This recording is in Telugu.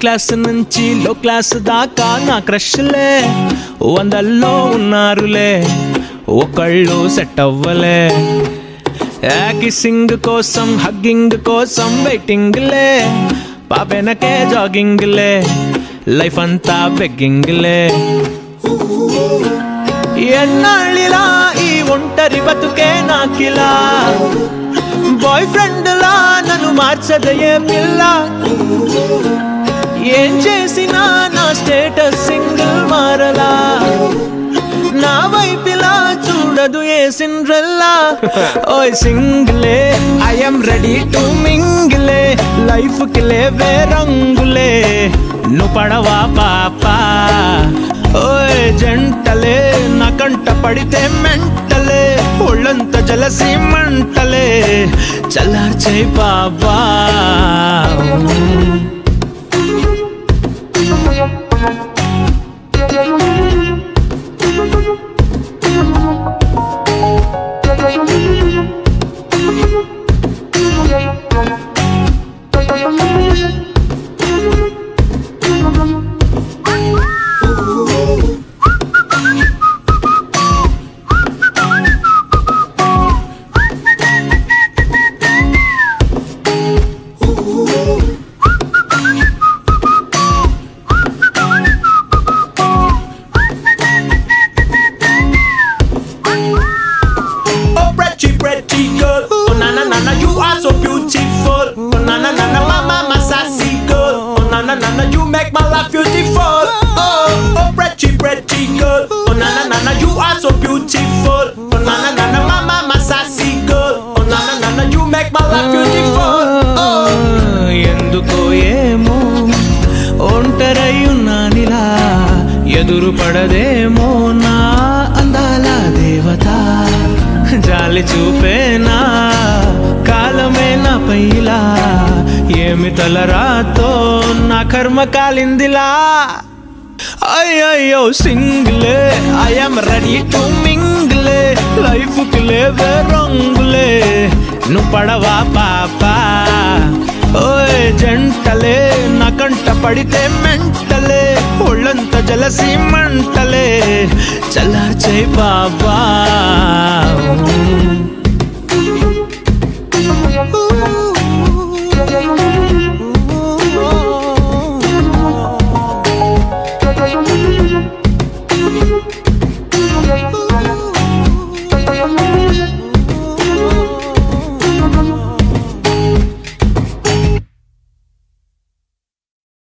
క్లాస్ నుంచి లో క్లాస్ దాకా నా క్రష్లే వందల్లో ఉన్నారులే ఒకళ్ళు సెట్ అవ్వలే కిస్సింగ్ కోసం హగ్గింగ్ కోసం వెయిటింగ్లే పాపెనకే జాగింగ్లే లైఫ్ అంతా బెగ్గింగ్లే ఎన్నాళ్ళిలా ఈ ఒంటరి బతుకే నాకిలా బాయ్ ఫ్రెండ్ లా నన్ను మార్చదయే పిల్ల ఏం చేసినా నా స్టేటస్ సింగిల్ మారలా నా వైపిలా చూడదు ఏ సిండ్రెల్లా ఓయ్ సింగిలే ఐఎమ్ రెడీ టు మింగిలే లైఫ్ కి లేవే రంగులే నువ్వు పడవా పాపా ఓయ్ జంటలే నా కంట పడితే మెంటలే ఒళ్ళంత జలసి మంటలే చల్లార్చే బాబా Oh, pretty, pretty girl. Oh, na na na na, you are so beautiful. Oh, na na na na, mama, my sassy girl. Oh, na na na na, you make my life beautiful. Oh, oh, pretty, pretty girl. Oh, na na na na, you are so beautiful. Oh, na na na na, mama, my sassy girl. Oh, na na na na, you make my life beautiful. Oh. ఎందుకో ఏమో ఒంటరయ్యున్నానిలా ఎదురు పడదేమో నా అందాల దేవత జాలి చూపేనా కాలమే నా పైలా ఏమి తలరాతో నా కర్మ కాలిందిలా అయ్యయ్యో సింగిలే ఐఎమ్ రెడీ టు మింగిలే లైఫ్ కి లేవే రంగులే నువ్వు పడవా పాపా ఓయ్ జంటలే నా కంట పడితే మెంటలే ఒళ్ళంత జలసి మంటలే చల్లార్చే బాబా